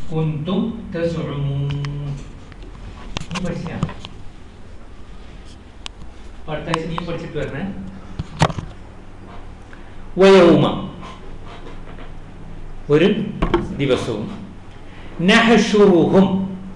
കുന്തും തസുഉമൂൻ നീ പഠിച്ചാ അടുത്ത ആഴ്ച നീ പഠിച്ചിട്ട് വരണേ വയൗമ ഒരു ദിവസവും നഹഷുറുഹും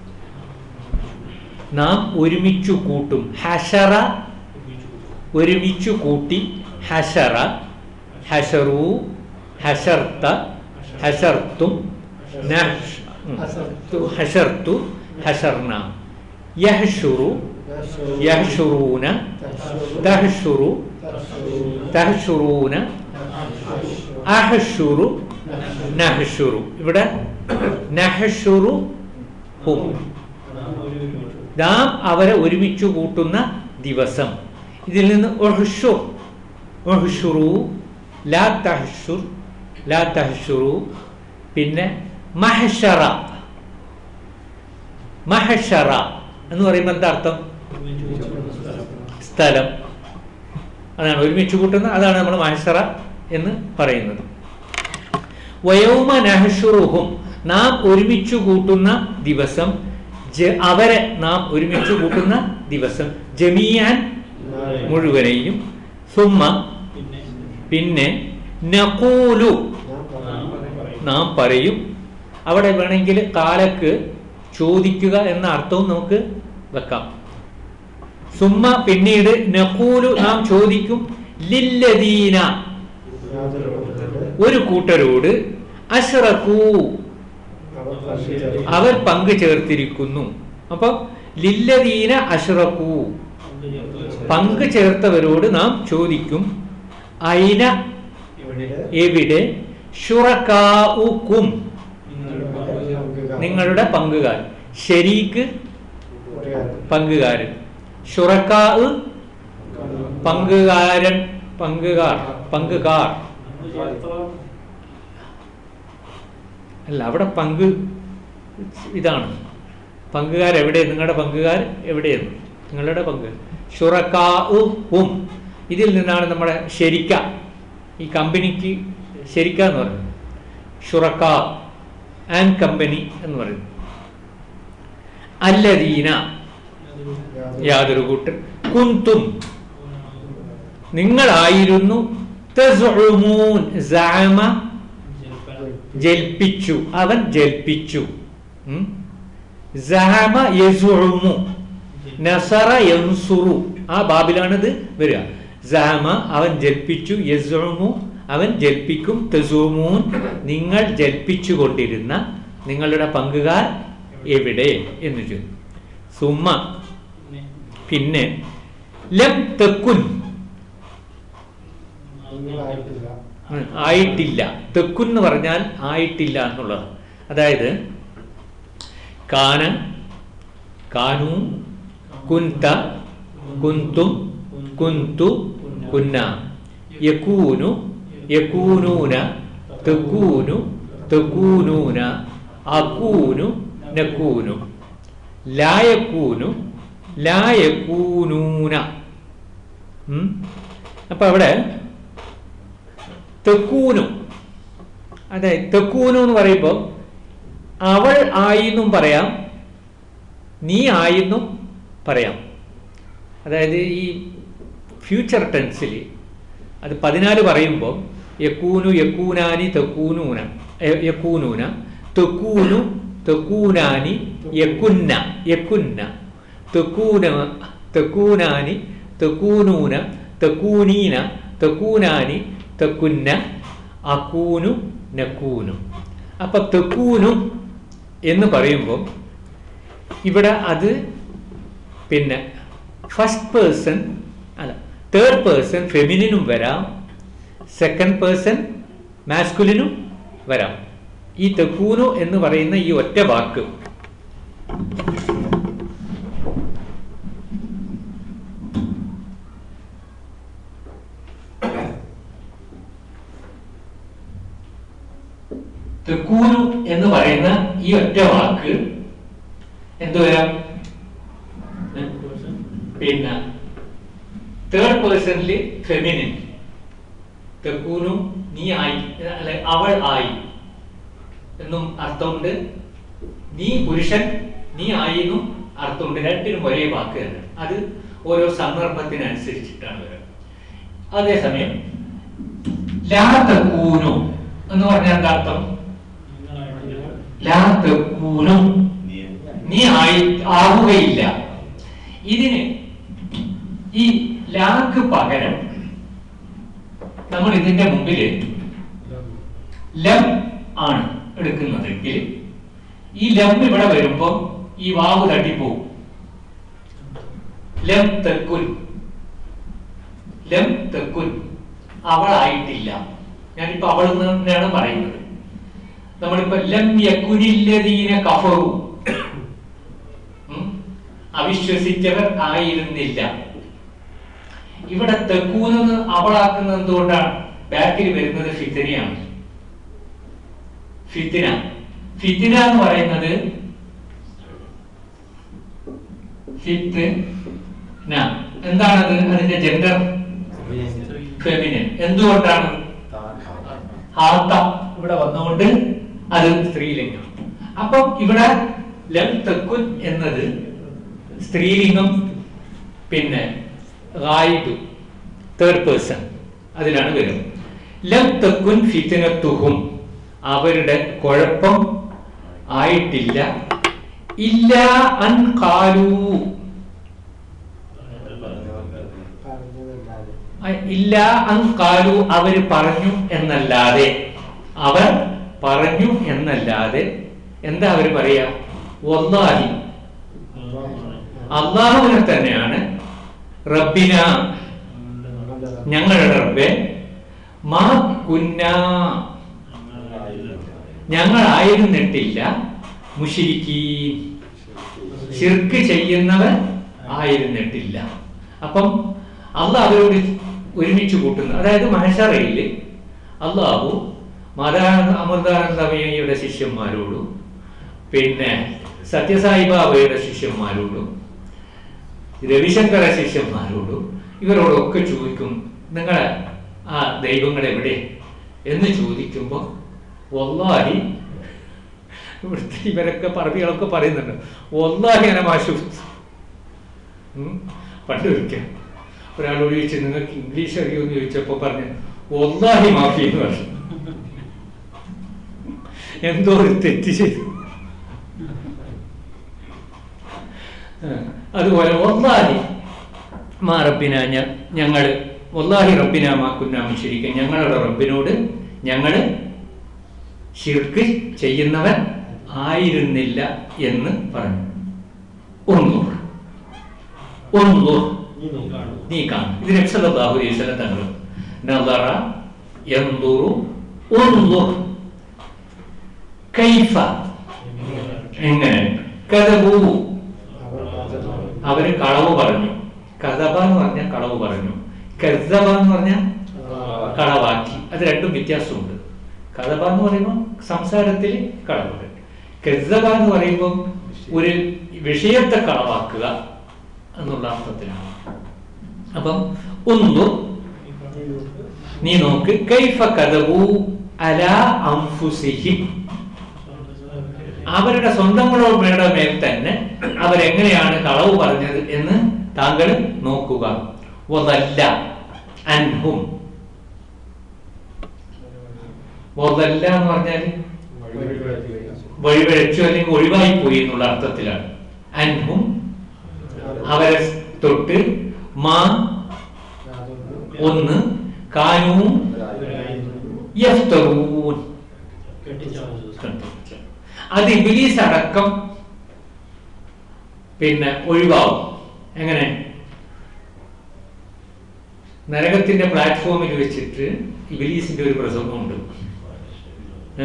നാം ഒരുമിച്ചു കൂട്ടും ഹഷറ ഒരുമിച്ചു കൂട്ടി ഹഷറ ഹഷറു ഹഷർത്ത ഹഷർത്തും നഹ്ഷ് ഉം. ഹഷർത്തു ഹഷർന യഹ്ഷുറു യഹ്ഷുറൂന തഹ്ഷുറു തഹ്ഷുറൂന അഹ്ഷുറു നഹ്ഷുറു ഇവിടെ നഹ്ഷുറു ഹും നാം അവരെ ഒരുമിച്ച് കൂട്ടുന്ന ദിവസം ഇതിൽ നിന്ന് ഒഹ്ഷുർ ഒഹ്ഷുറു ലാ തഹ്ഷുർ ലാ തഹ്ഷുറു പിന്നെ മഹഷറ മഹഷറ എന്ന് പറയുമ്പോൾ എന്താ അർത്ഥം സ്ഥലം അതാണ് ഒരുമിച്ച് കൂട്ടുന്ന അതാണ് നമ്മൾ മഹഷറ എന്ന് പറയുന്നത് വയോമ നഹഷുറുഹും നാം ഒരുമിച്ച് കൂട്ടുന്ന ദിവസം ജ- അവരെ നാം ഒരുമിച്ച് കൂട്ടുന്ന ദിവസം ജമീയാൻ മുഴുവനെയും സുമ്മ പിന്നെ നഖൂലു നാം പറയും അവിടെ വേണമെങ്കിൽ കാലക്ക് ചോദിക്കുക എന്ന അർത്ഥവും നമുക്ക് വെക്കാം സുമ്മ പിന്നീട് നഖൂലു നാം ചോദിക്കും ലില്ലദീന ഒരു കൂട്ടരോട് അഷ്റഖൂ അവർ പങ്കു ചേർത്തിരിക്കുന്നു അപ്പൊ ലില്ലദീന അഷ്റഖൂ പങ്കു ചേർത്തവരോട് നാം ചോദിക്കും അയിന എവിടെ ഷുറക്കാഉക്കും നിങ്ങളുടെ പങ്കുകാർ ഷരീക്ക് പങ്കുകാരൻ ഷുറക്കാ പങ്കുകാരൻ പങ്കുകാർ പങ്കുകാർ അല്ല അവിടെ പങ്ക് ഇതാണ് പങ്കുകാർ എവിടെ നിങ്ങളുടെ പങ്കുകാർ എവിടെയെന്ന് നിങ്ങളുടെ പങ്ക് ഷുറക്കാ ഉം ഇതിൽ നിന്നാണ് നമ്മുടെ ശരിക്ക ഈ കമ്പനിക്ക് ശരിക്ക എന്ന് പറയുന്നത് ഷുറക്ക ആൻഡ് കമ്പനി എന്ന് പറയുന്നത് അല്ലദീന യാതൊരു കൂട്ടർ കുന്തും നിങ്ങളായിരുന്നു തസ്ഉമൂൻ സഅമ ജൽപ്പിച്ചു അവൻ ജൽപ്പിച്ചു ഉം? സഅമ യസുഉമു നസറ യൻസുറു ആ ബാബിലാണിത് വരിക സഅമ അവൻ ജൽപ്പിച്ചു യസുഉമു അവൻ ജൽപ്പിക്കും തസൂമൂൻ നിങ്ങൾ ജൽപ്പിച്ചു കൊണ്ടിരുന്ന നിങ്ങളുടെ പങ്കുകാർ എവിടെ എന്ന് ചോദിച്ചു സുമ്മ പിന്നെ ലം തെക്കുൻ ഉം, ആയിട്ടില്ല തെക്കുൻ എന്ന് പറഞ്ഞാൽ ആയിട്ടില്ല എന്നുള്ളത് അതായത് കാന കാനു കുന്ത കുന്തും കുന്തു കുന്ന യകൂനു യകൂനൂന തെക്കൂനു തെക്കൂനൂന അകൂനു നക്കൂനു ലായക്കൂനു ലായക്കൂനൂന ഉം? അപ്പൊ അവിടെ തെക്കൂനു അതെ തെക്കൂനു എന്ന് പറയുമ്പോൾ അവൾ ആയിന്നും പറയാം നീ ആയിന്നും പറയാം അതായത് ഈ ഫ്യൂച്ചർ ടെൻസിൽ അത് പതിനാല് പറയുമ്പോൾ യക്കൂനു യക്കൂനാനി തെക്കൂനൂന യ- യക്കൂനൂന തെക്കൂനു തെക്കൂനാനി യക്കുന്ന യക്കുന്ന തെക്കൂന തെക്കൂനാനി തെക്കൂനൂന തെക്കൂനീന തെക്കൂനാനി തെക്കുന്ന അക്കൂനു നക്കൂനു അപ്പൊ തെക്കൂനു എന്ന് പറയുമ്പോൾ ഇവിടെ അത് പിന്നെ ഫസ്റ്റ് പേഴ്സൺ അല്ല തേർഡ് പേഴ്സൺ ഫെമിനിനും വരാം സെക്കൻഡ് പേഴ്സൺ മാസ്കുലിനും വരാം ഈ തെക്കൂനു എന്ന് പറയുന്ന ഈ ഒറ്റ വാക്ക് തെക്കൂനു എന്ന് പറയുന്ന ഈ ഒറ്റ വാക്ക് എന്ത് വരാം ഏ? പിന്നെ തേർഡ് പേഴ്സണിൽ ഫെമിനിൻ തെക്കൂനു നീ ആയി അല്ലെ അവൾ ആയി എന്നും അർത്ഥമുണ്ട് നീ പുരുഷൻ നീ ആയിരുന്നു അർത്ഥമുണ്ട് രണ്ടിനും ഒരേ വാക്ക് തന്നെ അത് ഓരോ സന്ദർഭത്തിനനുസരിച്ചിട്ടാണ് വരുന്നത് അതേസമയം ലാ തക്കൂനു എന്ന് പറഞ്ഞാൽ എന്താ അർത്ഥം ലാ തക്കൂനു നീ ആയി ആവുകയില്ല ഇതിന് ഈ ലാക്ക് പകരം നമ്മൾ ഇതിന്റെ മുമ്പിൽ ലം ആണ് എടുക്കുന്നതെങ്കിൽ ഈ ലം ഇവിടെ വരുമ്പോ ഈ വാവ് തട്ടിപ്പോവും ലം തെക്കുൻ ലം തെക്കുൻ അവളായിട്ടില്ല ഞാനിപ്പോ അവൾ തന്നെയാണ് പറയുന്നത് നമ്മളിപ്പോ ലം യക്കുനില്ലതീന കഫറു ഉം? അവിശ്വസിച്ചവർ ആയിരുന്നില്ല ഇവിടെ തെക്കൂനെന്ന് അവളാക്കുന്നത് എന്തുകൊണ്ടാണ് ബാക്കിൽ വരുന്നത് ഫിത്തിനെയാണ് ഫിത്തിന ഫിത്തിന എന്ന് പറയുന്നത് ഫിത്തിന എന്താണത് അതിന്റെ ജെൻഡർ ഫെമിനിൻ എന്തുകൊണ്ടാണ് ഹാത്ത ഇവിടെ വന്നുകൊണ്ട് അത് സ്ത്രീലിംഗം അപ്പം ഇവിടെ ലം തെക്കുൻ എന്നത് സ്ത്രീലിംഗം പിന്നെ ഗായിബ് തേർഡ് പേഴ്സൺ അതിലാണ് വരുന്നത് ലം തെക്കുൻ ഫിത്തിനത്തുഹും അവരുടെ കുഴപ്പം ആയിട്ടില്ല ഇല്ല അൻ കാലൂ ഇല്ല അൻ കാലു അവര് പറഞ്ഞു എന്നല്ലാതെ അവർ പറഞ്ഞു എന്നല്ലാതെ എന്താ അവര് പറയാ വല്ലാഹി അള്ളാഹുവിനെ തന്നെയാണ് റബ്ബിന ഞങ്ങളുടെ റബ്ബെ മാ കുന്ന ഞങ്ങളായിരുന്നിട്ടില്ല മുഷിരിക്കീൻ ശിർക്ക് ചെയ്യുന്നവൻ ആയിരുന്നിട്ടില്ല അപ്പം അള്ളാഹ് അവരോട് ഒരുമിച്ച് കൂട്ടുന്നു അതായത് മഹഷറയില് അള്ളാഹു മതാനന്ദ അമൃതാനന്ദമയുടെ ശിഷ്യന്മാരോടും പിന്നെ സത്യസായി ബാബയുടെ ശിഷ്യന്മാരോടും രവിശങ്കര ശിഷ്യന്മാരോടും ഇവരോടൊക്കെ ചോദിക്കും നിങ്ങളെ ആ ദൈവങ്ങൾ എവിടെ എന്ന് ചോദിക്കുമ്പോൾ ഒന്നായി ഇവിടുത്തെ ഇവരൊക്കെ പറവികളൊക്കെ പറയുന്നുണ്ട് ഒന്നായി അങ്ങനെ മാഷു ഉം. പണ്ട് ഒരിക്കൽ ഒരാളോട് ചോദിച്ചു നിങ്ങൾക്ക് ഇംഗ്ലീഷ് അറിയുമെന്ന് ചോദിച്ചപ്പോ പറഞ്ഞു ഒന്നാഹി മാഫി എന്ന് പറഞ്ഞു എന്തോ ഒരു തെറ്റ് ചെയ്തു ആ, അതുപോലെ ഒന്നാഹി മാ റബ്ബിന ഞ- ഞങ്ങള് ഒന്നാഹി റബ്ബിന മാക്കുന്ന ശരിക്കും ഞങ്ങളുടെ റബ്ബിനോട് ഞങ്ങള് ഷിർക്ക് ചെയ്യുന്നവൻ ആയിരുന്നില്ല എന്ന് പറഞ്ഞു ഒന്നൂർ ഒന്നൂർ നീ കാണും ഇത് നബ്സല്ലാഹു അലൈഹി വസല്ലം തങ്ങൾ നദറ യൻദുറു ഉൻദുർ കൈഫ എങ്ങനെ കദബു അവര് കളവ് പറഞ്ഞു കഥബ എന്ന് പറഞ്ഞാൽ കളവ് പറഞ്ഞു കസബ എന്ന് പറഞ്ഞാൽ കളവാക്കി അത് രണ്ടും വ്യത്യാസമുണ്ട് കഥബ എന്ന് പറയുമ്പോൾ സംസാരത്തിൽ കളവ് കസബ എന്ന് പറയുമ്പോൾ ഒരു വിഷയത്തെ കളവാക്കുക എന്നുള്ള അർത്ഥത്തിലാണ് അപ്പം ഒന്നു നീ നോക്ക് കൈഫ കഥവു അല അംഫുസിഹിം അവരുടെ സ്വന്തങ്ങളുടെ മേൽ തന്നെ അവരെങ്ങനെയാണ് കളവ് പറഞ്ഞത് എന്ന് താങ്കൾ നോക്കുക വതല്ല അൻഹും വതല്ല എന്ന് പറഞ്ഞാൽ വഴിവഴച്ചു അല്ലെങ്കിൽ ഒഴിവായി പോയി എന്നുള്ള അർത്ഥത്തിലാണ് അൻഹും അവരെ തൊട്ട് മാ ഒന്ന് കാനു യഫ്തറൂൻ അത് ഇബിലീസ് അടക്കം പിന്നെ ഒഴിവാവും എങ്ങനെ നരകത്തിന്റെ പ്ലാറ്റ്ഫോമിൽ വെച്ചിട്ട് ഇബിലീസിന്റെ ഒരു പ്രസംഗമുണ്ട് ഏ?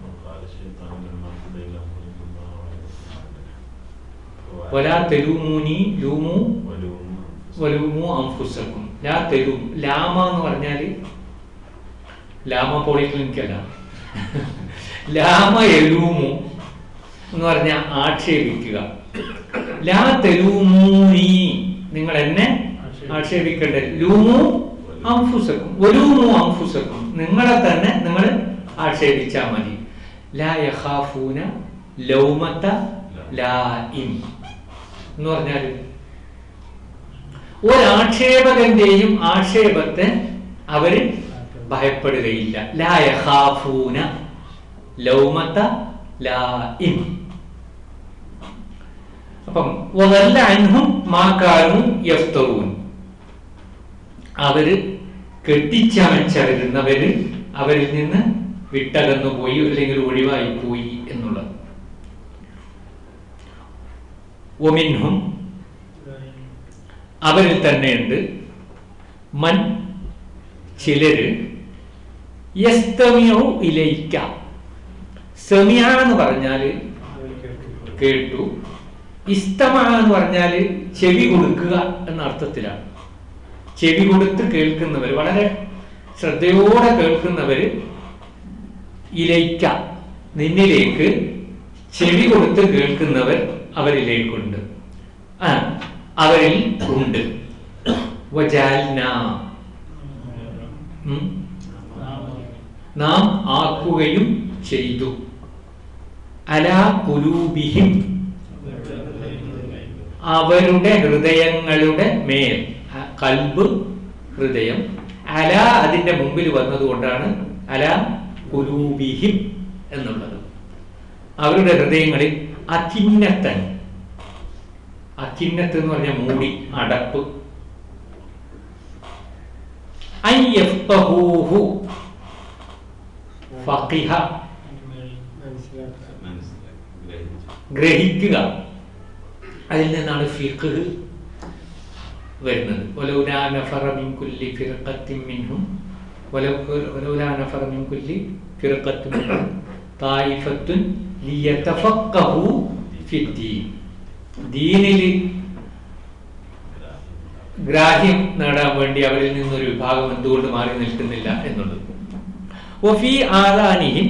വലാ തെലൂമൂനി ലൂമു വലൂമു അംഫുസക്കും ലാ തെലൂം ലാമ എന്ന് പറഞ്ഞാല് ലാമ പോളിക്ലിനിക് അല്ല ലാമ എലൂമു എന്ന് പറഞ്ഞാൽ ആക്ഷേപിക്കുക ലാ തെലൂമൂനി നിങ്ങൾ എന്നെ ആക്ഷേപിക്കട്ടെ ലൂമു അംഫുസക്കും ഒലൂമു അംഫുസക്കും നിങ്ങളെ തന്നെ നിങ്ങൾ ആക്ഷേപിച്ചാൽ മതി ലാ യഖാഫൂന ലൗമത്ത ലായിം എന്ന് പറഞ്ഞാൽ ഒരാക്ഷേപകന്റെയും ആക്ഷേപത്തെ അവര് ഭയപ്പെടുകയില്ല ലായഹാഫൂന ലൗമത്ത ലായിം അപ്പം വല്ല അൻഹും മാക്കാനും യഫ്തറൂൻ അവര് കെട്ടിച്ചമച്ചവരുന്നവര് അവരിൽ നിന്ന് വിട്ടകന്നു പോയി അല്ലെങ്കിൽ ഒഴിവായി പോയി എന്നുള്ളത് ഒമിൻഹും അവരിൽ തന്നെയുണ്ട് മൻ ചിലര് യസ്തമിയോ ഇലയിക്ക സെമിയ എന്ന് പറഞ്ഞാല് കേട്ടു ഇസ്തമ എന്ന് പറഞ്ഞാല് ചെവി കൊടുക്കുക എന്ന അർത്ഥത്തിലാണ് ചെവി കൊടുത്ത് കേൾക്കുന്നവർ വളരെ ശ്രദ്ധയോടെ കേൾക്കുന്നവര് ഇലയിക്ക നിന്നിലേക്ക് ചെവി കൊടുത്ത് കേൾക്കുന്നവർ അവരിലേക്കുണ്ട് ആ അവരിൽ ഉണ്ട് വജാൽന ഉം. നാം ആക്കുകയും ചെയ്തു അലാ കുലൂബിഹിം അവരുടെ ഹൃദയങ്ങളുടെ മേൽ ആ, കൽബ് ഹൃദയം അല അതിന്റെ മുമ്പിൽ വന്നതുകൊണ്ടാണ് അല കുലൂബിഹിം എന്നുള്ളത് അവരുടെ ഹൃദയങ്ങളിൽ അഖിന്നത്തൻ അഖിന്നത്ത് എന്ന് പറഞ്ഞ മൂടി അടപ്പ് ഐ യഫ്ഖഹൂഹു ഫഖിഹ ഗ്രഹിക്കുക അതിൽ നിന്നാണ് ഫിഖ് വരുന്നത് വലൗലാ നഫറ മിൻ കുല്ലി ഫിർഖത്തിൻ മിൻഹും വലൗ വലൗലാ നഫറ മിൻ കുല്ലി ഫിർഖത്തിൻ മിൻഹും തായിഫത്തുൻ ലിയതഫഖഹു ഫിദ്ദീൻ ദീനിൽ ഗ്രാഹ്യം നേടാൻ വേണ്ടി അവരിൽ നിന്നൊരു വിഭാഗം എന്തുകൊണ്ട് മാറി നിൽക്കുന്നില്ല എന്നുള്ളത് വഫി ആദാനിഹിം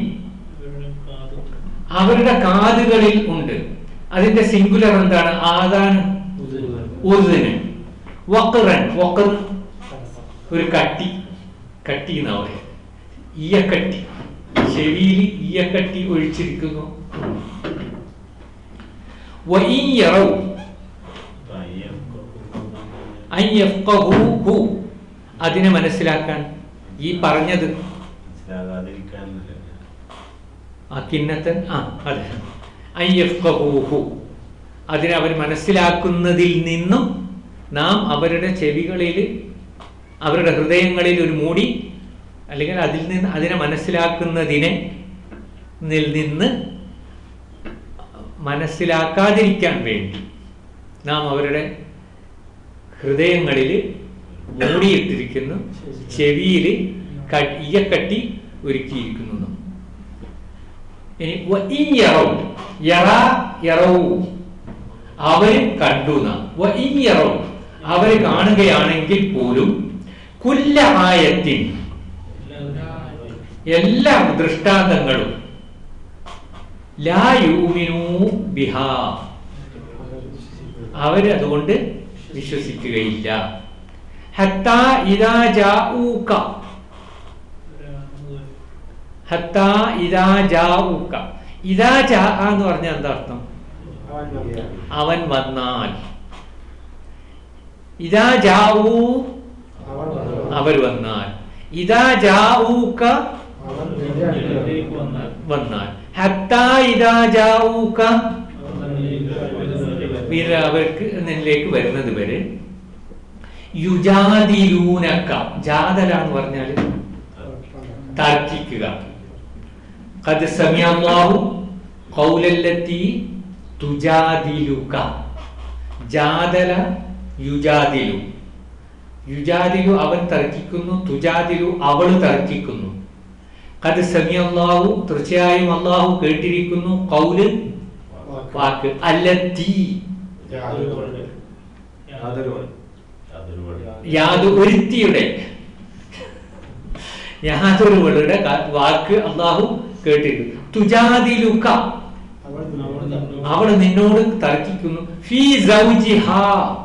അവരുടെ കാതുകളിൽ ഉണ്ട് അതിന്റെ സിംഗുലർ എന്താണ് ആദാൻ ഉറുദിന് വക്കറൻ വക്കർ ഒരു കട്ടി കട്ടി എന്നാ പറയാ ഈയക്കട്ടി ചെവിയിൽ ഈയക്കട്ടി ഒഴിച്ചിരിക്കുന്നു വഇൻ യറൗ അൻ യഫ്ഖഹൂഹു അതിനെ മനസ്സിലാക്കാൻ ഈ പറഞ്ഞത് ആ കിന്നത്തൻ ആ അതെ അൻ യഫ്ഖഹൂഹു അതിനെ അവർ മനസ്സിലാക്കുന്നതിൽ നിന്നും നാം അവരുടെ ചെവികളിൽ അവരുടെ ഹൃദയങ്ങളിൽ ഒരു മൂടി അല്ലെങ്കിൽ അതിൽ നിന്ന് അതിനെ മനസ്സിലാക്കുന്നതിനെ നിൽ നിന്ന് മനസ്സിലാക്കാതിരിക്കാൻ വേണ്ടി നാം അവരുടെ ഹൃദയങ്ങളിൽ മൂടിയിട്ടിരിക്കുന്നു ചെവിയിൽ ഈയക്കട്ടി ഒരുക്കിയിരിക്കുന്നു ഇനി വ ഇൻ യറൗ യറ യറൗ അവര് കണ്ടു നാം വ ഇൻ യറൗ അവര് കാണുകയാണെങ്കിൽ പോലും കുല്ല ആയത്തിൻ എല്ലാ ദൃഷ്ടാന്തങ്ങളും ലാ യൂമിനൂ ബിഹാ അവര് അതുകൊണ്ട് വിശ്വസിക്കുകയില്ല ഹത്താ ഇദാ ജാഊക ഹത്താ ഇദാ ജാഊക ഇദാ ജാ എന്ന് പറഞ്ഞാൽ എന്താ അർത്ഥം അവൻ വന്നാൽ ഇദാ ജാഊ അവർ വന്നാൽ ഇദാ ജാഊക വന്നാൽ ഹത്താ ഇദാ ജാഊക പിന്നെ അവർക്ക് നിന്നിലേക്ക് വരുന്നത് വരെ യുജാദിലൂനക്ക ജാതല എന്ന് പറഞ്ഞാൽ തർക്കിക്കുക ഖദ് സമിഅല്ലാഹു ഖൗലല്ലത്തി തുജാദിലുക ജാദല യുജാദിലു യുജാദിലു അവൻ തർക്കിക്കുന്നു തുജാദിലു അവൾ തർക്കിക്കുന്നു ഖദ് സമിഅല്ലാഹു തീർച്ചയായും അള്ളാഹു കേട്ടിരിക്കുന്നു ഖൗല് വാക്ക് അല്ലത്തി യാതൊരു ഒരുത്തിയുടെ യാതൊരുവളുടെ ക- വാക്ക് അള്ളാഹു കേട്ടിരിക്കുന്നു തുജാദിലുക അവൾ നിന്നോട് തർക്കിക്കുന്നു ഫീ സൗജിഹാ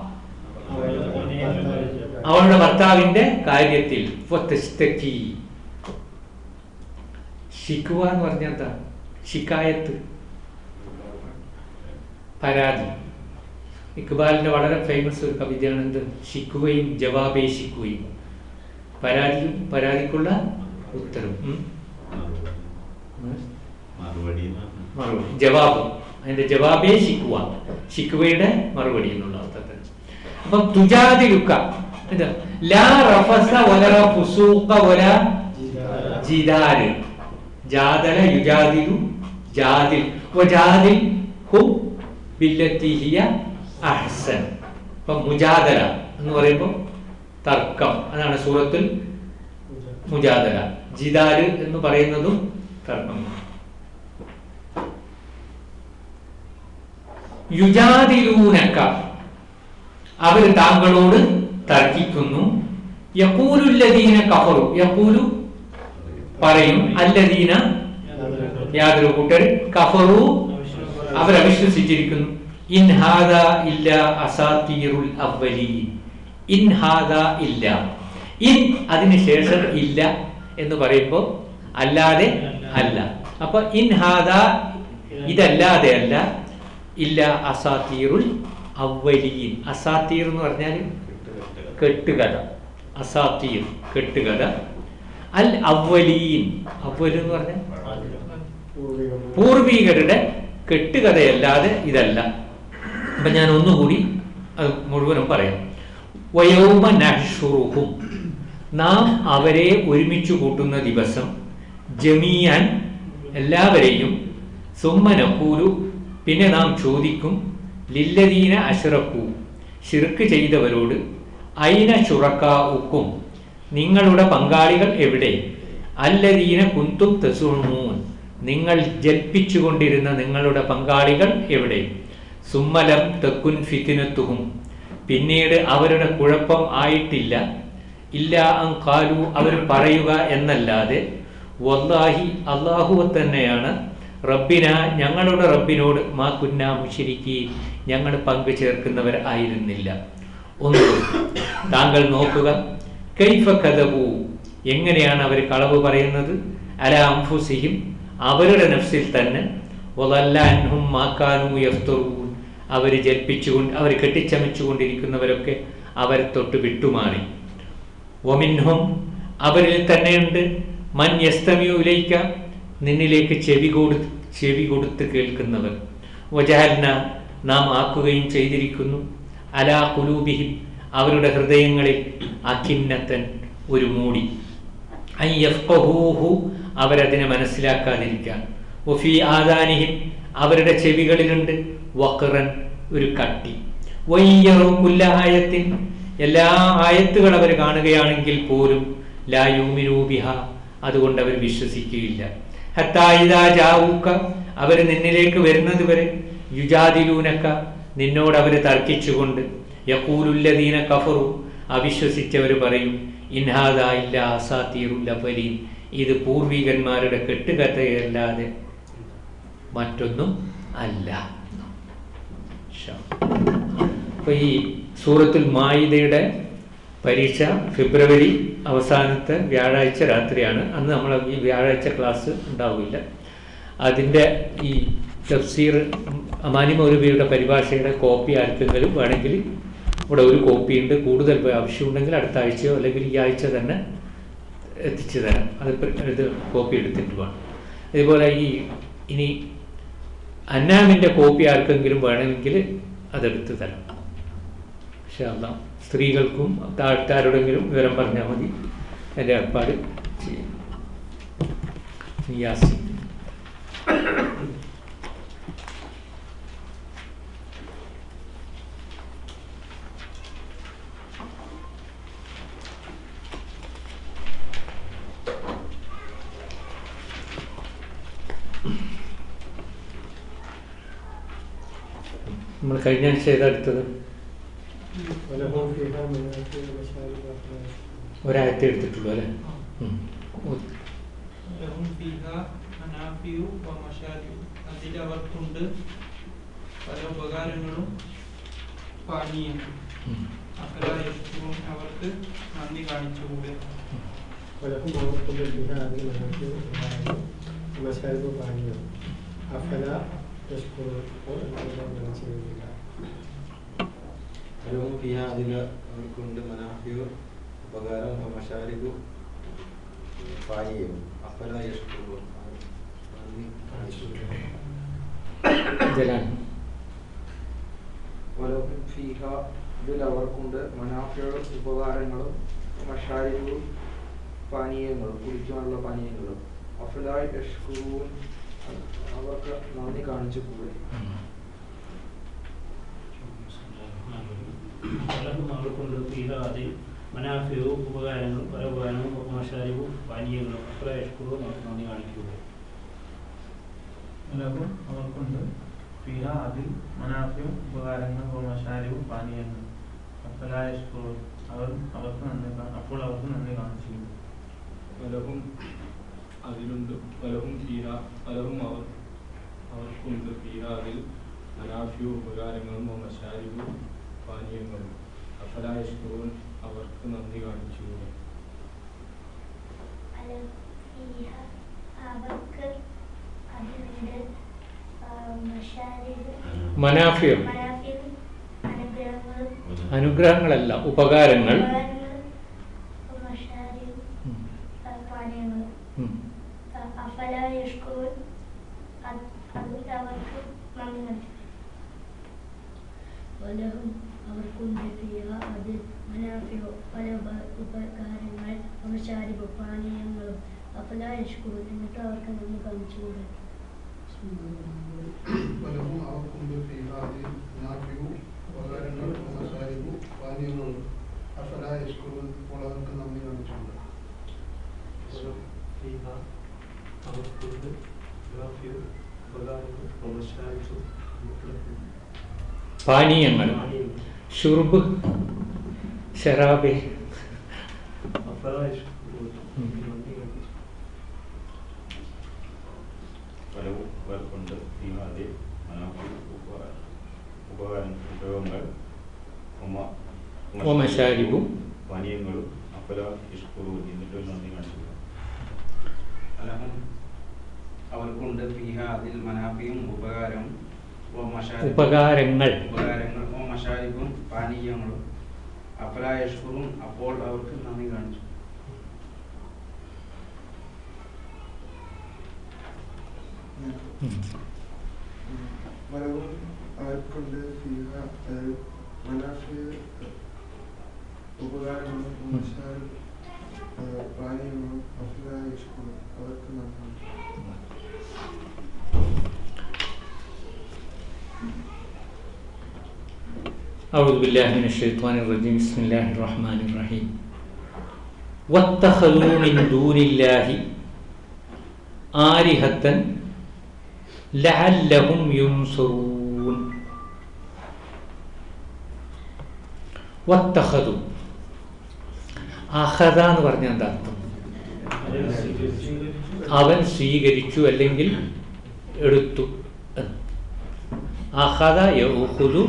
അവളുടെ ഭർത്താവിന്റെ കാര്യത്തിൽ ഫതസ്തകി. ഷിക്കുവ എന്ന് പറഞ്ഞാൽ എന്താ ഷിക്കായത്ത് പരാതി ഇക്ബാലിന്റെ വളരെ ഫേമസ് ഒരു കവിതയാണ് എന്ത് ശിക്കുകയും ജവാബേശിക്കുകയും പരാതിയും പരാതിക്കുള്ള ഉത്തരം ഉം. ഉം. മറുപടി മറുപടി ജവാബ് അതിന്റെ ജവാബേ ശിക്കുക ശിക്കുവയുടെ മറുപടി എന്നുള്ള അർത്ഥത്തിൽ അപ്പം തുജാതിലുക്ക ഇത് ലാ റഫസ വല ഫുസൂഖ വല ജിദാല് ജാദല യുജാദിലു ജാദിൽ വജാദിൽ ഹും ബില്ലത്തി ഹിയ അഹ്സൻ അപ്പം മുജാദല എന്ന് പറയുമ്പോൾ തർക്കം അതാണ് സൂറത്തുൽ മുജാദല ജിദാല് എന്ന് പറയുന്നതും തർക്കം യുജാദിലൂനക്ക അവർ താങ്കളോട് തർക്കിക്കുന്നു യക്കൂലുല്ലദീന കഫറു യക്കൂലു പറയും അല്ലദീന യാതൊരു കൂട്ടർ കഫറു അവർ അവിശ്വസിച്ചിരിക്കുന്നു ഇൻഹാദ ഇല്ല അസാത്തീറുൽ അവലീൻ ഇൻഹാദ ഇല്ല ഇൻ അതിനുശേഷം ഇല്ല എന്ന് പറയുമ്പോൾ അല്ലാതെ അല്ല അപ്പൊ ഇൻഹാദ ഇതല്ലാതെ അല്ല ഇല്ല അസാത്തീറുൽ അവലീൻ അസാത്തീർ എന്ന് പറഞ്ഞാൽ കെട്ടുകഥ അസാത്തീർ കെട്ടുകഥ അൽ അവലീൻ അവൽ എന്ന് പറഞ്ഞാൽ പൂർവികരുടെ കെട്ടുകഥയല്ലാതെ ഇതല്ല അപ്പൊ ഞാൻ ഒന്നുകൂടി അത് മുഴുവനും പറയാം വയോമ നഹ്ഷുറുഹും നാം അവരെ ഒരുമിച്ച് കൂട്ടുന്ന ദിവസം ജമീയാൻ എല്ലാവരെയും സുമ്മനക്കൂലു പിന്നെ നാം ചോദിക്കും ലില്ലദീന അഷറക്കു ഷിർക്ക് ചെയ്തവരോട് ഐന ചുറക്കാ ഉക്കും നിങ്ങളുടെ പങ്കാളികൾ എവിടെ അല്ലദീന കുന്തും തെസുമൂൻ നിങ്ങൾ ജൽപ്പിച്ചുകൊണ്ടിരുന്ന നിങ്ങളുടെ പങ്കാളികൾ എവിടെ സുമ്മലം തെക്കുൻ ഫിത്തിനത്തുഹും പിന്നീട് അവരുടെ കുഴപ്പം ആയിട്ടില്ല ഇല്ല അൻ കാലു അവർ പറയുക എന്നല്ലാതെ വല്ലാഹി അള്ളാഹുവ തന്നെയാണ് റബ്ബിന ഞങ്ങളുടെ റബ്ബിനോട് മാ കുന്ന മുഷിരിക്കി ഞങ്ങൾ പങ്കു ചേർക്കുന്നവർ ആയിരുന്നില്ല ഒന്ന് താങ്കൾ നോക്കുക കൈഫ കഥവു എങ്ങനെയാണ് അവർ കളവ് പറയുന്നത് അല അംഫുസിഹിം അവരുടെ നഫ്സിൽ തന്നെ ഒതല്ലാൻഹും മാക്കാനു യഫ്തറൂൻ അവർ ജൽപ്പിച്ചുകൊണ്ട് അവർ കെട്ടിച്ചമച്ചുകൊണ്ടിരിക്കുന്നവരൊക്കെ അവരെ തൊട്ട് വിട്ടുമാറി ഒമിൻഹും അവരിൽ തന്നെയുണ്ട് മൻ യസ്തമിയുലയിക്ക നിന്നിലേക്ക് ചെവി കൊടു ചെവി കൊടുത്ത് കേൾക്കുന്നവർ വജാൽന നാം ആക്കുകയും ചെയ്തിരിക്കുന്നു അലാ കുലൂബിഹിം അവരുടെ ഹൃദയങ്ങളിൽ അഖിന്നത്തൻ ഒരു മൂടി അയ്യഫ്കഹൂഹു അവരതിനെ മനസ്സിലാക്കാതിരിക്കാൻ ഒഫി ആദാനിഹിം അവരുടെ ചെവികളിലുണ്ട് വഖറൻ ഒരു കട്ടി വയ്യറുക്കുല്ല ആയത്തിൻ എല്ലാ ആയത്തുകൾ അവർ കാണുകയാണെങ്കിൽ പോലും ലാ യൂമിനൂബിഹ അതുകൊണ്ട് അവർ വിശ്വസിക്കുകയില്ല ഹത്തായിദാ ജാവൂക്ക അവർ നിന്നിലേക്ക് വരുന്നത് വരെ യുജാദിലൂനക്ക നിന്നോട് അവർ തർക്കിച്ചുകൊണ്ട് യക്കൂലുല്ലദീന കഫറു അവിശ്വസിച്ചവർ പറയും ഇൻഹാദ ഇല്ല അസാത്തീറുല്ലഫലീൻ ഇത് പൂർവികന്മാരുടെ കെട്ടുകഥയല്ലാതെ മറ്റൊന്നും അല്ല അപ്പൊ ഈ സൂറത്തുൽ മായിദയുടെ പരീക്ഷ ഫെബ്രുവരി അവസാനത്തെ വ്യാഴാഴ്ച രാത്രിയാണ് അന്ന് നമ്മൾ ഈ വ്യാഴാഴ്ച ക്ലാസ് ഉണ്ടാവില്ല അതിൻ്റെ ഈ തഫ്സീർ അമാനി മൗലവിയുടെ പരിഭാഷയുടെ കോപ്പി ആർക്കെങ്കിലും വേണമെങ്കിൽ ഇവിടെ ഒരു കോപ്പി ഉണ്ട് കൂടുതൽ ആവശ്യമുണ്ടെങ്കിൽ അടുത്ത ആഴ്ചയോ അല്ലെങ്കിൽ ഈ ആഴ്ച തന്നെ എത്തിച്ചു തരാം അത് ഇത് കോപ്പി എടുത്തിട്ട് വേണം അതുപോലെ ഈ ഇനി അന്നാമിൻ്റെ കോപ്പി ആർക്കെങ്കിലും വേണമെങ്കിൽ അതെടുത്ത് തരാം പക്ഷേ അല്ല സ്ത്രീകൾക്കും താഴ്ത്താരോടെങ്കിലും വിവരം പറഞ്ഞാൽ മതി എൻ്റെ ഏർപ്പാട് ചെയ്യും യാസി നമ്മൾ കഴിഞ്ഞ ആഴ്ച ഏതാ എടുത്തത് ولهم فيها منافع ومشارب أخرى ഒരാഴ്ച എടുത്തിട്ടുള്ളൂ അല്ലേ ഉം. ഉ- ലഹും ഫീഹ മനാഫിയു വമശാരിബു അതിൽ അവർക്കുണ്ട് പല ഉപകാരങ്ങളും പാനീയം ഉം. അഫലാ യഷ്കുറുൻ അവർക്ക് നന്ദി കാണിച്ചുകൂടെ ولهم موقف بها هذه المنافع ومشارب ومشارب وبانية أفلا يشكرون ചെയ്യുന്നില്ല ഫലവും ഫിയ അതിൽ അവർക്കുണ്ട് മനാഫിയോ ഉപകാരം മഷാരിബു പാനീയം അഫല യഷ്കുറു നന്ദി കാണിച്ചു ജലാൻ വലഹും ഫീഹ ഇതിൽ അവർക്കുണ്ട് മനാഫികളും ഉപകാരങ്ങളും മഷാരികളും പാനീയങ്ങളും കുടിക്കാനുള്ള പാനീയങ്ങളും അഫലായി യഷ്കുറൂൻ അവർക്ക് നന്ദി കാണിച്ചു കൂടെ പലതും അവർക്കുണ്ട് ഫീഹ അതിൽ മനാഫിയവും ഉപകാരങ്ങളും പല ഉപകാരങ്ങളും മഷാരിവും പാനീയങ്ങളും അത്ര യഷ്കുറും അവർക്ക് നന്ദി കാണിക്കുക ലഘു അവർക്കുണ്ട് ഫിഹ അതിൽ മനാഫ്യവും ഉപകാരങ്ങൾ മഷാരിവും പാനീയങ്ങളും അഫലായഷ്കുറും അവർ അവർക്ക് നന്ദി കാ- അപ്പോൾ അവർക്ക് നന്ദി കാണിച്ചു പലവും അതിലുണ്ട് പലവും ഫീഹ പലവും അവർ അവർക്കുണ്ട് ഫീഹ അതിൽ മനാഫ്യു ഉപകാരങ്ങളും മഷാരിവും പാനീയങ്ങളും അഫലായഷ്കുറുൻ അവർക്ക് നന്ദി കാണിച്ചു ഫലം ഫീഹ അവർക്ക് അതിലുണ്ട് മഷാരികൾ മനാഫിയം മനാഫിയും അനുഗ്രഹങ്ങളും അനുഗ്രഹങ്ങളല്ല ഉപകാരങ്ങൾ ഉപകാരങ്ങളും മഷാരിയും ഉം. പാനീയങ്ങളും ഉം. അഫല യഷ്കൂൻ അതിൽ അവർക്ക് നന്ദി കാണിച്ചു വലഹും അവർക്കുണ്ട് ഫീഹ അതിൽ മനാഫിയോ പല ഉപ- ഉപകാരങ്ങൾ മഷാരിബ് പാനീയങ്ങളും അഫല യഷ്കൂൻ എന്നിട്ട് അവർക്ക് നന്ദി കാണിച്ചുകൂടെ പലവും അവർക്കുണ്ട് ഫീഹാദിൽ നാഫിയും ഉപകാരങ്ങൾ മസാരിബു പാനീയങ്ങളും അഫല യഷ്കുറുൻ അപ്പോൾ അവർക്ക് നന്ദി കാണിച്ചുകൊണ്ട് ഫീഹ അവർക്കുണ്ട് മനാഫിയോ ഉപകാരങ്ങൾ മഷാരിബു പാനീയങ്ങൾ ഷുർബ് ഷറാബ് അഫല യഷ്കുറൂൻ നന്ദി കാണിച്ചു ഫലവും അവർക്കുണ്ട് ഫീഹാദിൽ മനാഫിയും ഉപകാരം ഉപകാരം ഉപയോഗങ്ങൾ ഉമ ഒമശാരിബും പാനീയങ്ങളും അഫല ഇഷ്കുറു എന്നിട്ട് ഒരു നന്ദി കാണിച്ചു ഫലവും അവർക്കുണ്ട് ഫിഹ അതിൽ മനാഫിയും ഉപകാരം ഓ മഷാരി ഉപകാരങ്ങൾ ഉപകാരങ്ങൾ ഓ മഷാരിബും പാനീയങ്ങളും അഫലായഷ്കുറും അപ്പോൾ അവർക്ക് നന്ദി കാണിച്ചു ഉം. വലവും അവർക്കുണ്ട് ഫീഹ അതിൽ മനാഫിയ ഉപകാരങ്ങളും മഷാരി പാനീയങ്ങളും അഫലായി യഷ്കുറും അവർക്ക് നന്ദി കാണിച്ചു أعوذ بالله من الشيطان الرجيم بسم الله الرحمن الرحيم واتخذوا من دون الله آلهة لعلهم ينصرون വത്തഹതു അഹദ എന്ന് പറഞ്ഞ എന്താ അർത്ഥം അവൻ സ്വീകരിച്ചു അല്ലെങ്കിൽ എടുത്തു അഹദ യഹുദു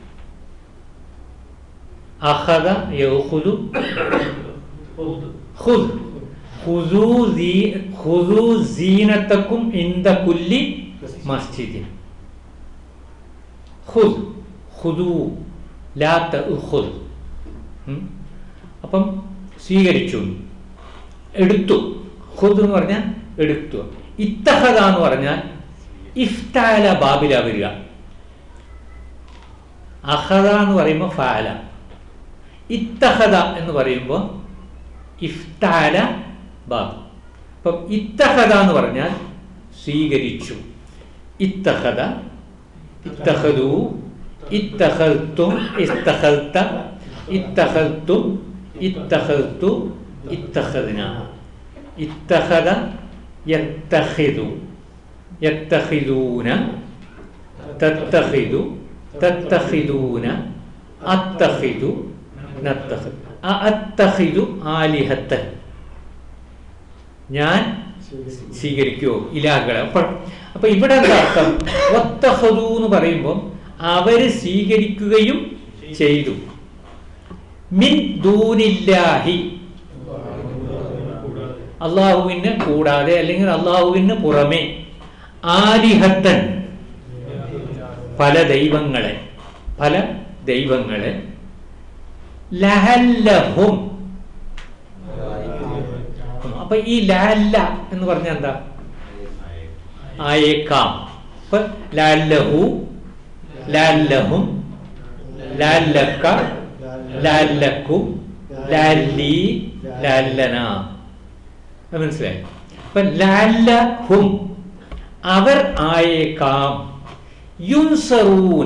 അഹദ യഹുദു ഖുദ് ഖുദൂ സീ ഖുദൂ സീനത്തക്കും ഇൻദ കുല്ലി മസ്ജിദിൻ ഖുദ് ഖുദൂ ലാ തഖുദ് ഉം. അപ്പം സ്വീകരിച്ചു എടുത്തു ഖുദ് എന്ന് പറഞ്ഞാൽ എടുത്തു ഇത്തഹദ എന്ന് പറഞ്ഞാൽ ഇഫ്താല ബാബില വരിക അഹദ എന്ന് പറയുമ്പോൾ ഫാല ഇത്തഹദ എന്ന് പറയുമ്പോൾ ഇഫ്താല ബാബ് അപ്പം ഇത്തഹദ എന്ന് പറഞ്ഞാൽ സ്വീകരിച്ചു ഇത്തഹദ ഇത്തഹദു ഇത്തഹൽത്തും ഇസ്തഹൽത്ത ഇത്തഹൽത്തും ഇത്തഹൽത്തു ഇത്തഹദ്ന ഇത്തഹദ യത്തഹിദു യത്തഹിദൂന തത്തഹിദു തത്തഹിദൂന അത്തഹിദു നത്തഹിദ് അ അത്തഹിദു ആലിഹത്തൻ ഞാൻ സ്വീകരിക്കുമോ ഇലാകളെ അപ്പോൾ അപ്പൊ ഇവിടെ എന്താ അർത്ഥം ഒത്തഹദു എന്ന് പറയുമ്പോൾ അവര് സ്വീകരിക്കുകയും ചെയ്തു മിൻ ദൂനില്ലാഹി അള്ളാഹുവിന് കൂടാതെ അല്ലെങ്കിൽ അള്ളാഹുവിന് പുറമെ ആലിഹത്തൻ പല ദൈവങ്ങളെ പല ദൈവങ്ങളെ ലഹല്ലഹും അപ്പൊ ഈ ലഹല്ല എന്ന് പറഞ്ഞാൽ എന്താ ആയേക്കാം അപ്പൊ ലാല്ലഹു ലാല്ലഹും ലാല്ലക്ക ലാല്ലക്കും ലാല്ലി ലാല്ലന അത് മനസ്സിലായി അപ്പൊ ലാല്ലഹും അവർ ആയേക്കാം യുൻസറൂൻ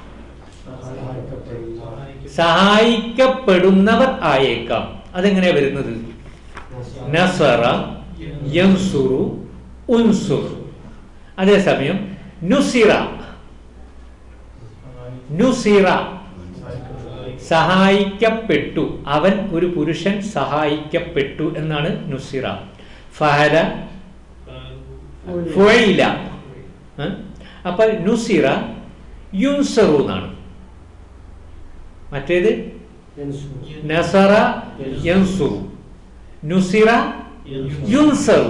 സഹായിക്കപ്പെടുന്നവർ ആയേക്കാം അതെങ്ങനെയാ വരുന്നത് നസറ യൻസുറു ഉൻസുർ അതേസമയം നുസിറ നുസിറ സഹായിക്കപ്പെട്ടു അവൻ ഒരു പുരുഷൻ സഹായിക്കപ്പെട്ടു എന്നാണ് നുസിറ ഫഹല ഫുഴയില അപ്പൊ നുസിറ യുൻസറു എന്നാണ് മറ്റേത് നസറ യൻസുറു നുസിറ യുൻസറു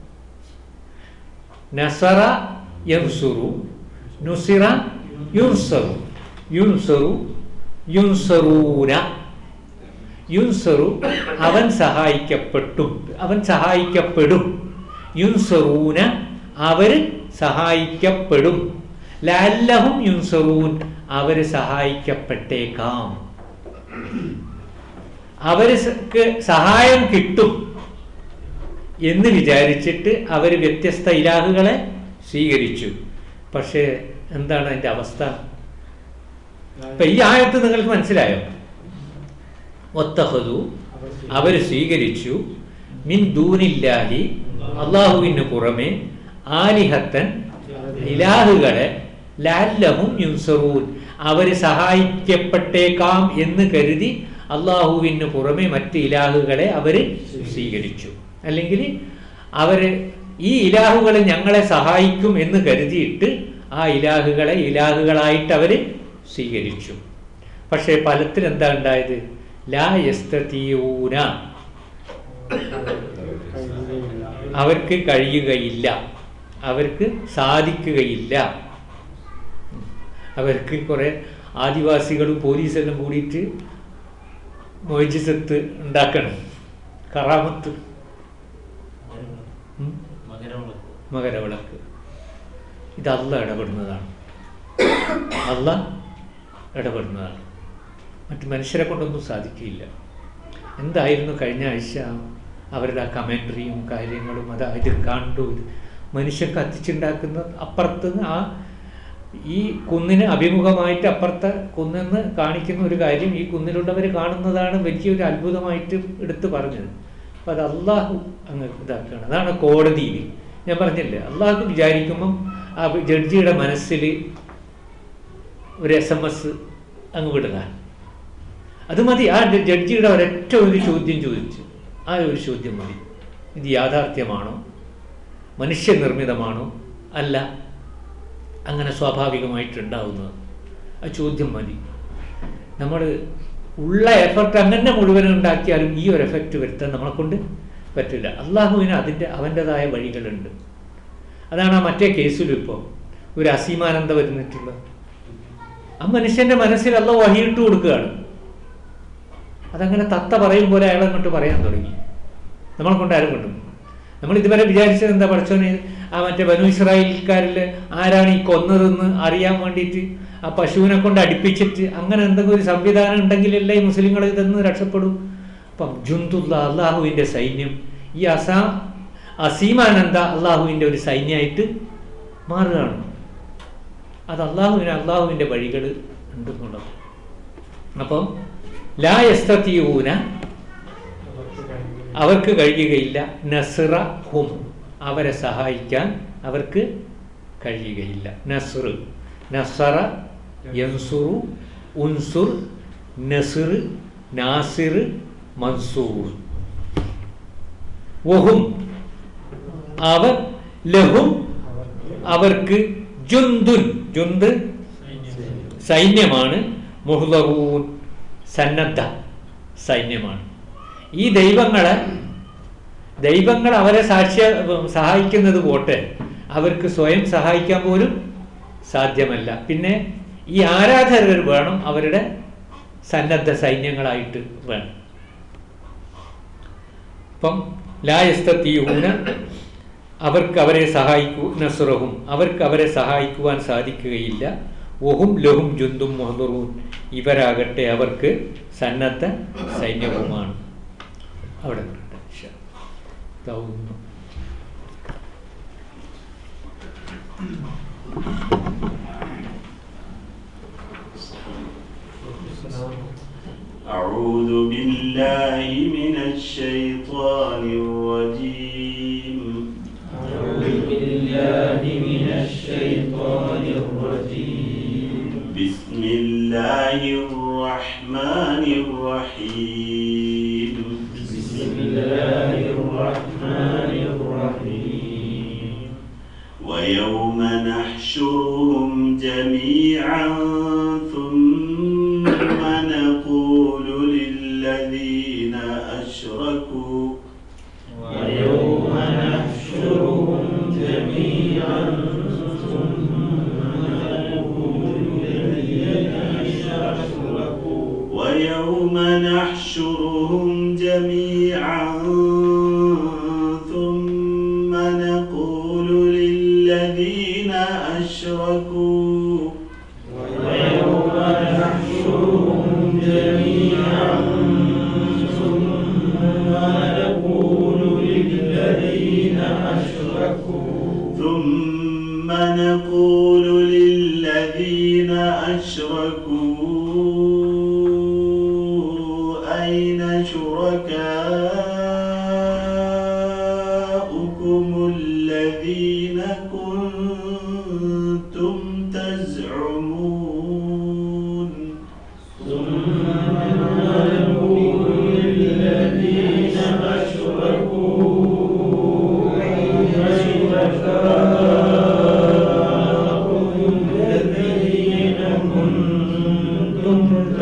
നസറ യൻസുറു നുസിറ യുൻസറു യുൻസറു യുൻസറൂന യുൻസറു അവൻ സഹായിക്കപ്പെട്ടു അവൻ സഹായിക്കപ്പെടും യുൻസറൂന അവർ സഹായിക്കപ്പെടും ലാല്ലഹും യുൻസറൂൻ അവര് സഹായിക്കപ്പെട്ടേക്കാം അവർക്ക് സഹായം കിട്ടും എന്ന് വിചാരിച്ചിട്ട് അവർ വ്യത്യസ്ത ഇലാഹുകളെ സ്വീകരിച്ചു പക്ഷേ എന്താണ് അതിന്റെ അവസ്ഥ ഇപ്പൊ ഈ ആയത്ത് നിങ്ങൾക്ക് മനസ്സിലായോ ഒത്തഹതു അവർ സ്വീകരിച്ചു മിൻ ദൂനില്ലാഹി അള്ളാഹുവിന് പുറമെ ആലിഹത്തൻ ഇലാഹുകളെ ലാല്ലഹും യുൻസറൂൻ അവർ സഹായിക്കപ്പെട്ടേക്കാം എന്ന് കരുതി അള്ളാഹുവിന് പുറമെ മറ്റ് ഇലാഹുകളെ അവർ സ്വീകരിച്ചു അല്ലെങ്കിൽ അവര് ഈ ഇലാഹുകളെ ഞങ്ങളെ സഹായിക്കും എന്ന് കരുതിയിട്ട് ആ ഇലാഹുകളെ ഇലാഹുകളായിട്ട് അവർ സ്വീകരിച്ചു പക്ഷേ ഫലത്തിൽ എന്താ ഉണ്ടായത് ലാ യസ്തീയൂന അവർക്ക് കഴിയുകയില്ല അവർക്ക് സാധിക്കുകയില്ല അവർക്ക് കുറെ ആദിവാസികളും പോലീസെല്ലാം കൂടിയിട്ട് മൊയ്ജിസത്ത് ഉണ്ടാക്കണം കറാമത്ത് ഉം? മകരവിളക്ക് ഇത് അല്ല ഇടപെടുന്നതാണ് അല്ല ഇടപെടുന്നതാണ് മറ്റു മനുഷ്യരെ കൊണ്ടൊന്നും സാധിക്കില്ല എന്തായിരുന്നു കഴിഞ്ഞ ആഴ്ച അവരുടെ ആ കമൻട്രിയും കാര്യങ്ങളും അത് ഇത് കണ്ടു ഇത് മനുഷ്യൻ കത്തിച്ചുണ്ടാക്കുന്ന അപ്പുറത്ത് നിന്ന് ആ ഈ കുന്നിന് അഭിമുഖമായിട്ട് അപ്പുറത്തെ കുന്നെന്ന് കാണിക്കുന്ന ഒരു കാര്യം ഈ കുന്നിലുള്ളവർ കാണുന്നതാണ് വലിയൊരു അത്ഭുതമായിട്ട് എടുത്തു പറഞ്ഞത് അപ്പം അത് അള്ളാഹു അങ്ങ് ഇതാക്കുകയാണ് അതാണ് കോടതിയിൽ ഞാൻ പറഞ്ഞില്ലേ അള്ളാഹു വിചാരിക്കുമ്പം ആ ജഡ്ജിയുടെ മനസ്സിൽ ഒരു എസ് എം എസ് അങ്ങ് വിടുക അത് മതി ആ ജഡ്ജിയുടെ ഒരൊറ്റ ഒരു ചോദ്യം ചോദിച്ചു ആ ഒരു ചോദ്യം മതി ഇത് യാഥാർത്ഥ്യമാണോ മനുഷ്യനിർമ്മിതമാണോ അല്ല അങ്ങനെ സ്വാഭാവികമായിട്ടുണ്ടാവുന്നത് ആ ചോദ്യം മതി നമ്മൾ ഉള്ള എഫർട്ട് അങ്ങനെ മുഴുവനും ഉണ്ടാക്കിയാലും ഈ ഒരു എഫക്റ്റ് വരുത്താൻ നമ്മളെ കൊണ്ട് പറ്റില്ല അള്ളാഹുവിന് അതിൻ്റെ അവൻ്റെതായ വഴികളുണ്ട് അതാണ് ആ മറ്റേ കേസിലും ഇപ്പോൾ ഒരു അസീമാനന്ദ വരുന്നിട്ടുള്ളത് ആ മനുഷ്യന്റെ മനസ്സിൽ അല്ല വഹിയിട്ട് കൊടുക്കുകയാണ് അതങ്ങനെ തത്ത പറയും പോലെ അയാൾ അങ്ങോട്ട് പറയാൻ തുടങ്ങി നമ്മളെ കൊണ്ട് ആരും കൊണ്ടും നമ്മൾ ഇതുവരെ വിചാരിച്ചത് എന്താ പഠിച്ചോനെ ആ മറ്റേ ബനു ഇസ്രായേൽക്കാരിൽ ആരാണ് ഈ കൊന്നതെന്ന് അറിയാൻ വേണ്ടിയിട്ട് ആ പശുവിനെ കൊണ്ട് അടുപ്പിച്ചിട്ട് അങ്ങനെ എന്തെങ്കിലും ഒരു സംവിധാനം ഉണ്ടെങ്കിലല്ലേ ഈ മുസ്ലിങ്ങൾ ഇതെന്ന് രക്ഷപ്പെടും അപ്പം ജുന്തുല്ല അള്ളാഹുവിൻ്റെ സൈന്യം ഈ അസാ അസീമാനന്ദ അള്ളാഹുവിൻ്റെ ഒരു സൈന്യമായിട്ട് മാറുകയാണ് അത് അള്ളാഹുവിന് അള്ളാഹുവിൻ്റെ വഴികൾ ഉണ്ടെന്നുള്ളത് അപ്പം ലാ യസ്തീയൂന അവർക്ക് കഴിയുകയില്ല നസ്റ ഹും അവരെ സഹായിക്കാൻ അവർക്ക് കഴിയുകയില്ല നസ്ർ നസറ യൻസുറു ഉൻസുർ നസിർ നാസിർ മൻസൂർ വഹും അവർ ലഹും അവർക്ക് ജുന്തുൻ ജുന്ത് സൈന്യമാണ് മുഹ്ലറൂൻ സന്നദ്ധ സൈന്യമാണ് ഈ ദൈവങ്ങളെ ദൈവങ്ങൾ അവരെ സാക്ഷ്യ സഹായിക്കുന്നത് പോട്ടെ അവർക്ക് സ്വയം സഹായിക്കാൻ പോലും സാധ്യമല്ല പിന്നെ ഈ ആരാധകർ വേണം അവരുടെ സന്നദ്ധ സൈന്യങ്ങളായിട്ട് വേണം അപ്പം ലായസ്തീയൂന അവർക്ക് അവരെ സഹായിക്കൂ നസുറഹും അവർക്ക് അവരെ സഹായിക്കുവാൻ സാധിക്കുകയില്ല ഒഹും ലഹും ജുന്തും മൊഹദുറൂൻ ഇവരാകട്ടെ അവർക്ക് സന്നദ്ധ സൈന്യവുമാണ് അവിടെ നിർത്തട്ടെ. ഇൻഷാ. ഇതാവുന്നു أعوذ بالله من الشيطان الرجيم أعوذ بالله من الشيطان الرجيم بسم الله الرحمن الرحيم بسم الله الرحمن الرحيم ويوم نحشرهم جميعا ثم نقول للذين أشركوا ويوم نحشرهم جميعا ثم نقول للذين أشركوا ويوم نحشرهم جميعا ثم نقول للذين أشركوا ويوم نحشرهم جميعا ثم نقول للذين أشركوا ثم نقول للذين أشركوا أين شركاؤكم الذين كنتم تزعمون ثم نقول للذين أشركوا أين شركاؤكم الذين كنتم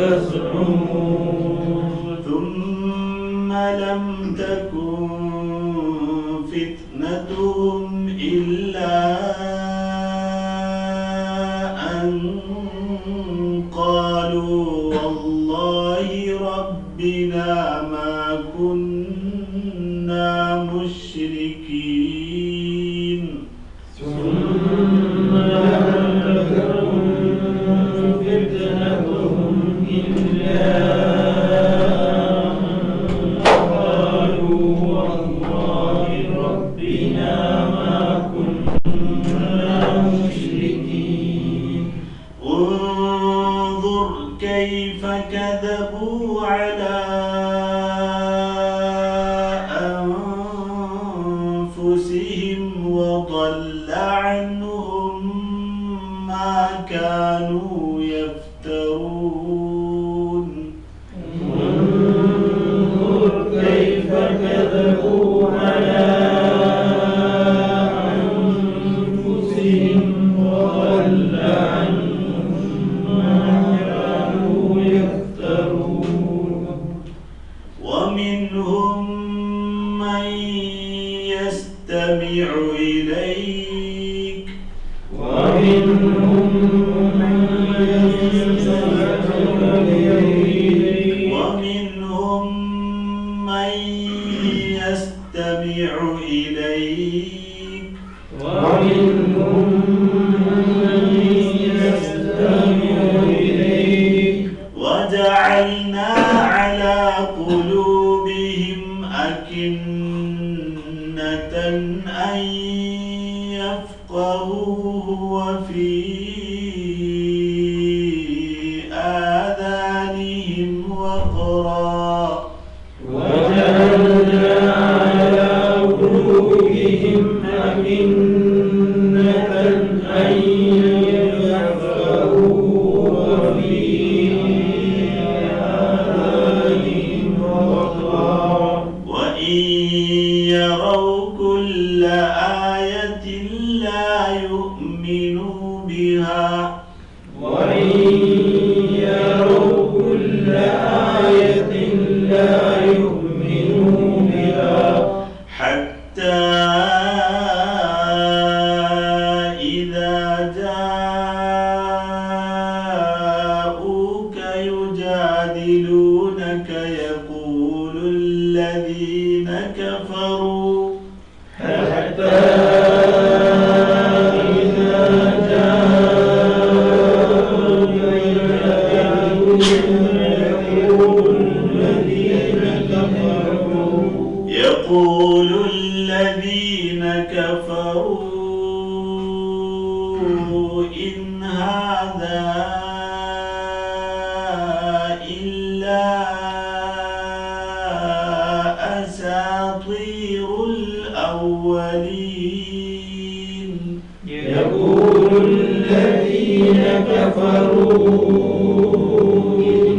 تزعمون ثم لم تكن فتنتهم إلا أن قالوا والله ربنا ما كنا مشركين ثم لم تكن فتنتهم إلا أن قالوا والله ربنا ما كنا مشركين انظر كيف كذبوا على أنفسهم وضل عنهم ما كانوا يفترون انظر كيف كذبوا على أنفسهم وضل عنهم ما كانوا يفترون ومنهم من يستمع إليك ومنهم من يستمع إليك ومنهم من يستمع إليك ومنهم من يستمع إليك وجعلنا على قلوبهم أكنة أن يفقهوه وفي آذانهم وقرا وجعلنا على قلوبهم أكنة أن يفقهوا وفي آذانهم وقرا وإن يروا كل آية لا يؤمنوا بها وإن يروا كل آية لا يؤمنوا بها حتى إذا جاء إلا أساطير الأولين يقول الذين كفروا إن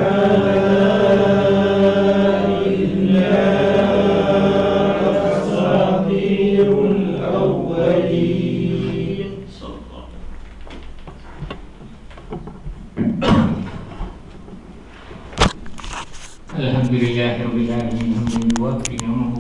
هذا إلا أساطير الأولين الحمد لله رب العالمين حمدا يوافي نعمه